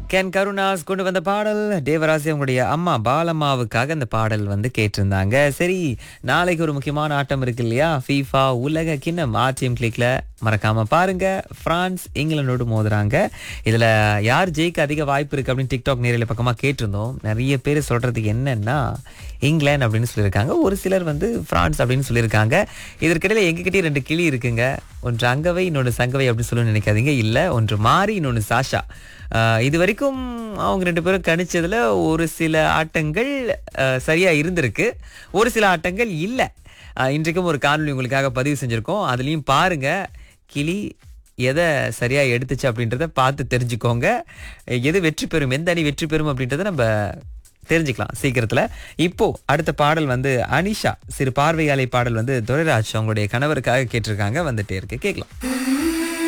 can Karunas கொண்டு வந்த பாடல் தேவராசி அவங்களுடைய அம்மா பாலம்மாவுக்காக அந்த பாடல் வந்து கேட்டிருந்தாங்க சரி நாளைக்கு ஒரு முக்கியமான ஆட்டம் இருக்கு இல்லையா ஃபீஃபா உலக கிண்ணம் ஆர்டிஎம் கிளிக்ல மறக்காம பாருங்க பிரான்ஸ் இங்கிலாந்தோடு மோதுறாங்க இதுல யார் ஜெயிக்க அதிக வாய்ப்பு இருக்கு அப்படின்னு டிக்டாக் நேரில் பக்கமா கேட்டிருந்தோம் நிறைய பேர் சொல்றது என்னன்னா இங்கிலாந்து அப்படின்னு சொல்லியிருக்காங்க ஒரு சிலர் வந்து பிரான்ஸ் அப்படின்னு சொல்லியிருக்காங்க இதற்கிடையில எங்ககிட்டயே ரெண்டு கிளி இருக்குங்க ஒன்று அங்கவை இன்னொன்று சங்கவை அப்படின்னு சொல்லணும்னு நினைக்காதீங்க இல்லை ஒன்று மாறி இன்னொன்று சாஷா ஆஹ் இது வரைக்கும் அவங்க ரெண்டு பேரும் கணிச்சதுல ஒரு சில ஆட்டங்கள் ஆஹ் சரியா இருந்திருக்கு ஒரு சில ஆட்டங்கள் இல்லை ஆஹ் இன்றைக்கும் ஒரு காணொளி உங்களுக்காக பதிவு செஞ்சிருக்கோம் அதுலயும் பாருங்க கிளி எதை சரியா எடுத்துச்சு அப்படின்றத பார்த்து தெரிஞ்சுக்கோங்க எது வெற்றி பெறும் எந்த அணி வெற்றி பெறும் அப்படின்றத நம்ம தெரிஞ்சுக்கலாம் சீக்கிரத்துல இப்போ அடுத்த பாடல் வந்து அனிஷா சிறு பார்வையாளை பாடல் வந்து துரைராஜ் அவங்களுடைய கணவருக்காக கேட்டிருக்காங்க வந்துட்டே இருக்கு கேட்கலாம்